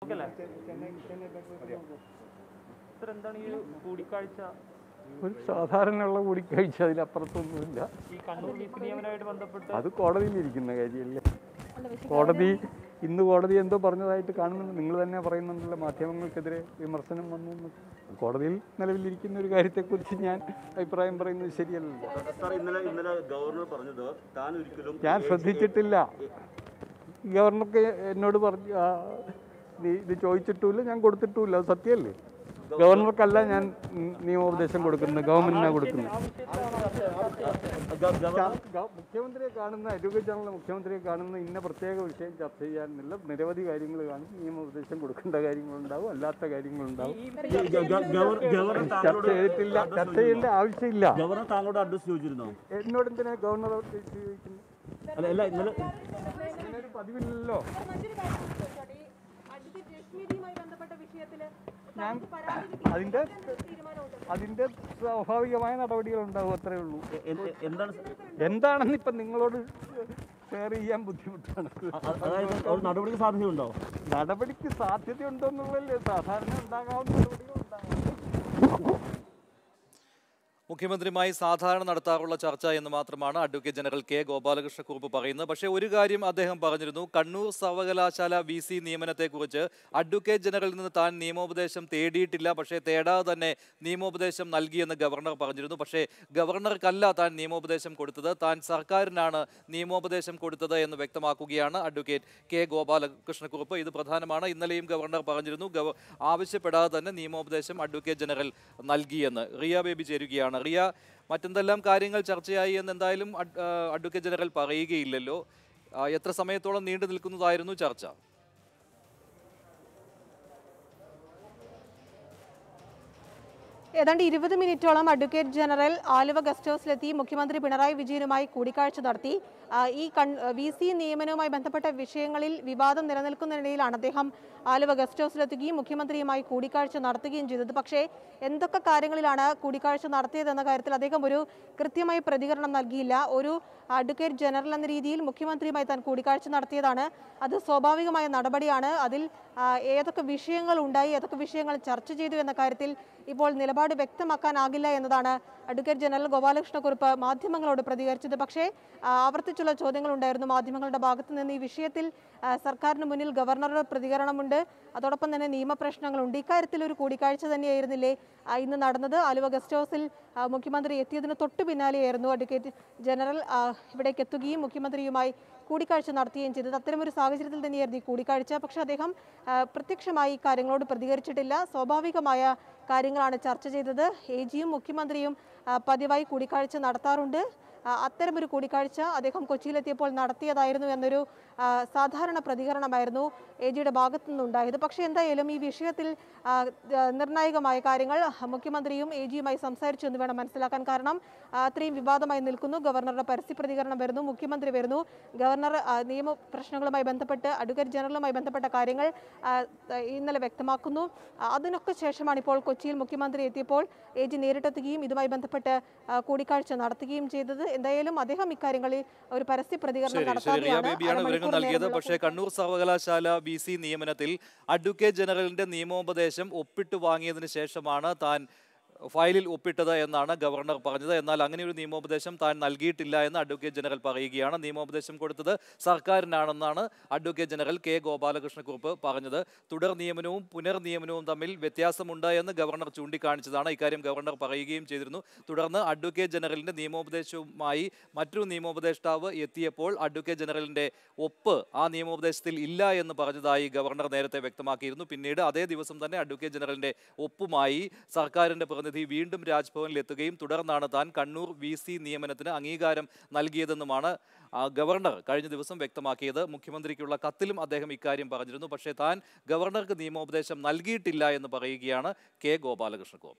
അല്ലേ സർ എന്താണ് ഈ ഒരു കൂടിക്കാഴ്ച ഒരു സാധാരണയുള്ള കൂടിക്കാഴ്ച അതിലപ്പുറത്തൊന്നുമില്ല ഈ കണ്ണൂർ വി സി നിയമനമായിട്ട് ബന്ധപ്പെട്ട് അത് കോടതിയിലിരിക്കുന്ന കാര്യമല്ലേ കോടതി ഇന്ന് കോടതി എന്തോ പറഞ്ഞതായിട്ട് കാണുന്നുണ്ട് നിങ്ങൾ തന്നെ പറയുന്നുണ്ടല്ലോ മാധ്യമങ്ങൾക്കെതിരെ വിമർശനം വന്നു എന്ന്. കോടതിയിൽ നിലവിലിരിക്കുന്ന ഒരു കാര്യത്തെക്കുറിച്ച് ഞാൻ അഭിപ്രായം പറയുന്നത് ശരിയല്ലല്ലോ സാർ ഇന്നലെ ഇന്നലെ ഗവർണർ പറഞ്ഞത് താൻ ഒരിക്കലും ഞാൻ ശ്രദ്ധിച്ചിട്ടില്ല ഗവർണർക്ക് എന്നോട് പറഞ്ഞു ആ, നീ ഇത് ചോദിച്ചിട്ടുമില്ല ഞാൻ കൊടുത്തിട്ടുമില്ല അത് സത്യമല്ലേ ഗവർണർക്കല്ല ഞാൻ ഉം, നിയമോപദേശം കൊടുക്കുന്നത് ഗവൺമെന്റിനാണ് കൊടുക്കുന്നത് ഗ- ഗവർണർ ചാ- ഗ- മുഖ്യമന്ത്രിയെ കാണുന്ന അഡ്വക്കേറ്റ് ജനറൽ മുഖ്യമന്ത്രിയെ കാണുന്ന ഇന്ന പ്രത്യേക വിഷയം ചർച്ച ചെയ്യാനില്ല നിരവധി കാര്യങ്ങൾ കാണും നിയമോപദേശം കൊടുക്കേണ്ട കാര്യങ്ങളുണ്ടാവും അല്ലാത്ത കാര്യങ്ങളുണ്ടാവും ഗ- ഗ- ഗവർ- ഗവർണർ ചർച്ച താങ്കളോട് ചെയ്തിട്ടില്ല അഡ്രസ് ചർച്ച ചെയ്യേണ്ട ആവശ്യമില്ല ഗവർണർ താങ്കളോട് അഡ്രസ് ചോദിച്ചിരുന്നോ എന്നോട് എന്തിനാ ഗവർണർ ചോദിക്കുന്നത് അല്ല അല്ല ഇന്നലെ അങ്ങനെ ഒരു പതിവില്ലല്ലോ മറ്റൊരു കാര്യം കൂടി ചോദിച്ചോട്ടെ. ഈ അഡ്വക്കേറ്റ് രശ്മിയുമായി ബന്ധപ്പെട്ട വിഷയത്തില് ഞാൻ താങ്കൾക്ക് പരാതി അതിന്റെ കിട്ടിയ തീരുമാനമുണ്ട് അതിന്റെ സ്വാഭാവികമായ നടപടികൾ ഉണ്ടാവും അത്രേ ഉള്ളൂ എ- എ- എന്താണ് സ- എന്താണെന്ന് ഇപ്പം നിങ്ങളോട് ഷെയർ ചെയ്യാൻ ബുദ്ധിമുട്ടാണ് അ- അതായത് ഒരു നടപടിക്ക് സാധ്യതയുണ്ടോ നടപടിക്ക് സാധ്യതയുണ്ടോ എന്നുള്ളതല്ലേ സാധാരണ ഉണ്ടാകാവുന്ന നടപടികൾ ഉണ്ടാകാം മുഖ്യമന്ത്രിയുമായി സാധാരണ നടത്താറുള്ള ചർച്ച എന്ന് മാത്രമാണ് അഡ്വക്കേറ്റ് ജനറൽ കെ ഗോപാലകൃഷ്ണക്കുറുപ്പ് പറയുന്നത് പക്ഷേ ഒരു കാര്യം അദ്ദേഹം പറഞ്ഞിരുന്നു കണ്ണൂർ സർവകലാശാല വി സി നിയമനത്തെക്കുറിച്ച് അഡ്വക്കേറ്റ് ജനറലിൽ നിന്ന് താൻ നിയമോപദേശം തേടിയിട്ടില്ല പക്ഷേ തേടാതെ തന്നെ നിയമോപദേശം നൽകിയെന്ന് ഗവർണർ പറഞ്ഞിരുന്നു പക്ഷേ ഗവർണർക്കല്ല താൻ നിയമോപദേശം കൊടുത്തത് താൻ സർക്കാരിനാണ് നിയമോപദേശം കൊടുത്തത് എന്ന് വ്യക്തമാക്കുകയാണ് അഡ്വക്കേറ്റ് കെ ഗോപാലകൃഷ്ണക്കുറുപ്പ് ഇത് പ്രധാനമാണ് ഇന്നലെയും ഗവർണർ പറഞ്ഞിരുന്നു ഗവ ആവശ്യപ്പെടാതെ തന്നെ നിയമോപദേശം അഡ്വക്കേറ്റ് ജനറൽ നൽകിയെന്ന് റിയ ബേബി ചേരുകയാണ് റിയ മറ്റെന്തെല്ലാം കാര്യങ്ങൾ ചർച്ചയായി എന്ന് എന്തായാലും അഡ്- ആ, അഡ്വക്കേറ്റ് ജനറൽ പറയുകയില്ലല്ലോ ആ, എത്ര സമയത്തോളം നീണ്ടു നിൽക്കുന്നതായിരുന്നു ചർച്ച ഏതാണ്ട് ഇരുപത് മിനിറ്റോളം അഡ്വക്കേറ്റ് ജനറൽ ആലുവ ഗസ്റ്റ് ഹൗസിലെത്തി മുഖ്യമന്ത്രി പിണറായി വിജയനുമായി കൂടിക്കാഴ്ച നടത്തി ആ, ഈ കൺ വി സി നിയമനവുമായി ബന്ധപ്പെട്ട വിഷയങ്ങളിൽ വിവാദം നിലനിൽക്കുന്നതിനിടയിലാണ് അദ്ദേഹം ആലുവ ഗസ്റ്റ് ഹൗസിലെത്തുകയും മുഖ്യമന്ത്രിയുമായി കൂടിക്കാഴ്ച നടത്തുകയും ചെയ്തത് പക്ഷേ എന്തൊക്കെ കാര്യങ്ങളിലാണ് കൂടിക്കാഴ്ച നടത്തിയതെന്ന കാര്യത്തിൽ അദ്ദേഹം ഒരു കൃത്യമായ പ്രതികരണം നൽകിയില്ല ഒരു അഡ്വക്കേറ്റ് ജനറൽ എന്ന രീതിയിൽ മുഖ്യമന്ത്രിയുമായി താൻ കൂടിക്കാഴ്ച നടത്തിയതാണ് അത് സ്വാഭാവികമായ നടപടിയാണ് അതിൽ ആ, ഏതൊക്കെ വിഷയങ്ങൾ ഉണ്ടായി ഏതൊക്കെ വിഷയങ്ങൾ ചർച്ച ചെയ്തു എന്ന കാര്യത്തിൽ ഇപ്പോൾ നിലപാട് വ്യക്തമാക്കാനാകില്ല എന്നതാണ് അഡ്വക്കേറ്റ് ജനറൽ ഗോപാലകൃഷ്ണക്കുറുപ്പ് മാധ്യമങ്ങളോട് പ്രതികരിച്ചത് പക്ഷേ ആ, ആവർത്തിച്ചുള്ള ചോദ്യങ്ങളുണ്ടായിരുന്നു മാധ്യമങ്ങളുടെ ഭാഗത്തു നിന്ന് ഈ വിഷയത്തിൽ ആ, സർക്കാരിന് മുന്നിൽ ഗവർണറുടെ പ്രതികരണമുണ്ട് അതോടൊപ്പം തന്നെ നിയമപ്രശ്നങ്ങളുണ്ട് ഇക്കാര്യത്തിൽ ഒരു കൂടിക്കാഴ്ച തന്നെയായിരുന്നില്ലേ ആ, ഇന്ന് നടന്നത് ആലുവ ഗസ്റ്റ് ഹൗസിൽ ആ, മുഖ്യമന്ത്രി എത്തിയതിന് തൊട്ടു പിന്നാലെയായിരുന്നു അഡ്വക്കേറ്റ് ജനറൽ ആ, ഇവിടേക്ക് എത്തുകയും മുഖ്യമന്ത്രിയുമായി കൂടിക്കാഴ്ച നടത്തുകയും ചെയ്തത് അത്തരമൊരു സാഹചര്യത്തിൽ തന്നെയായിരുന്നു ഈ കൂടിക്കാഴ്ച പക്ഷേ അദ്ദേഹം ആ, പ്രത്യക്ഷമായി ഈ കാര്യങ്ങളോട് പ്രതികരിച്ചിട്ടില്ല സ്വാഭാവികമായ കാര്യങ്ങളാണ് ചർച്ച ചെയ്തത് എ ജിയും മുഖ്യമന്ത്രിയും ആ, പതിവായി കൂടിക്കാഴ്ച നടത്താറുണ്ട് ആ, അത്തരമൊരു കൂടിക്കാഴ്ച അദ്ദേഹം കൊച്ചിയിലെത്തിയപ്പോൾ നടത്തിയതായിരുന്നു എന്നൊരു ആ, സാധാരണ പ്രതികരണമായിരുന്നു എ ജിയുടെ ഭാഗത്തു നിന്നുണ്ടായത് പക്ഷേ എന്തായാലും ഈ വിഷയത്തിൽ ആ, ആ, നിർണായകമായ കാര്യങ്ങൾ മുഖ്യമന്ത്രിയും എ ജിയുമായി സംസാരിച്ചു എന്ന് വേണം മനസ്സിലാക്കാൻ കാരണം ആ, അത്രയും വിവാദമായി നിൽക്കുന്നു ഗവർണറുടെ പരസ്യ പ്രതികരണം വരുന്നു മുഖ്യമന്ത്രി വരുന്നു ഗവർണർ ആ, നിയമ പ്രശ്നങ്ങളുമായി ബന്ധപ്പെട്ട് അഡ്വക്കേറ്റ് ജനറലുമായി ബന്ധപ്പെട്ട കാര്യങ്ങൾ ആ, ഇന്നലെ വ്യക്തമാക്കുന്നു ആ, അതിനൊക്കെ ശേഷമാണ് ഇപ്പോൾ കൊച്ചിയിൽ മുഖ്യമന്ത്രി എത്തിയപ്പോൾ എ ജി നേരിട്ടെത്തുകയും ഇതുമായി ബന്ധപ്പെട്ട് ആ, കൂടിക്കാഴ്ച നടത്തുകയും ചെയ്തത് എന്തായാലും അദ്ദേഹം ഇക്കാര്യങ്ങളിൽ ഒരു പരസ്യ പ്രതികരണം ശരി ശരി റിയ നടത്താതെയാണ് ബേബിയാണ് വിവരങ്ങൾ അരമണിക്കൂർ നൽകിയത് നേരമുള്ള പക്ഷേ കണ്ണൂർ സർവകലാശാല വി സി നിയമനത്തിൽ അഡ്വക്കേറ്റ് ജനറലിന്റെ നിയമോപദേശം ഒപ്പിട്ട് വാങ്ങിയതിന് ശേഷമാണ് താൻ ഫയലിൽ ഒപ്പിട്ടത് എന്നാണ് ഗവർണർ പറഞ്ഞത് എന്നാൽ അങ്ങനെ ഒരു നിയമോപദേശം താൻ നൽകിയിട്ടില്ല എന്ന് അഡ്വക്കേറ്റ് ജനറൽ പറയുകയാണ് നിയമോപദേശം കൊടുത്തത് സർക്കാരിനാണെന്നാണ് അഡ്വക്കേറ്റ് ജനറൽ കെ ഗോപാലകൃഷ്ണക്കുറുപ്പ് പറഞ്ഞത് തുടർ നിയമനവും പുനർനിയമനവും തമ്മിൽ വ്യത്യാസമുണ്ട് എന്ന് ഗവർണർ ചൂണ്ടിക്കാണിച്ചതാണ് ഇക്കാര്യം ഗവർണർ പറയുകയും ചെയ്തിരുന്നു തുടർന്ന് അഡ്വക്കേറ്റ് ജനറലിന്റെ നിയമോപദേശവുമായി മറ്റൊരു നിയമോപദേഷ്ടാവ് എത്തിയപ്പോൾ അഡ്വക്കേറ്റ് ജനറലിന്റെ ഒപ്പ് ആ നിയമോപദേശത്തിൽ ഇല്ല എന്ന് പറഞ്ഞതായി ഗവർണർ നേരത്തെ വ്യക്തമാക്കിയിരുന്നു പിന്നീട് അതേ ദിവസം തന്നെ അഡ്വക്കേറ്റ് ജനറലിന്റെ ഒപ്പുമായി സർക്കാരിന്റെ പ്രതിനിധി വീണ്ടും രാജ്ഭവനിൽ എത്തുകയും തുടർന്നാണ് താൻ കണ്ണൂർ വി സി നിയമനത്തിന് അംഗീകാരം നൽകിയതെന്നുമാണ് ആ, ഗവർണർ കഴിഞ്ഞ ദിവസം വ്യക്തമാക്കിയത് മുഖ്യമന്ത്രിക്കുള്ള കത്തിലും അദ്ദേഹം ഇക്കാര്യം പറഞ്ഞിരുന്നു പക്ഷേ താൻ ഗവർണർക്ക് നിയമോപദേശം നൽകിയിട്ടില്ല എന്ന് പറയുകയാണ് കെ ഗോപാലകൃഷ്ണ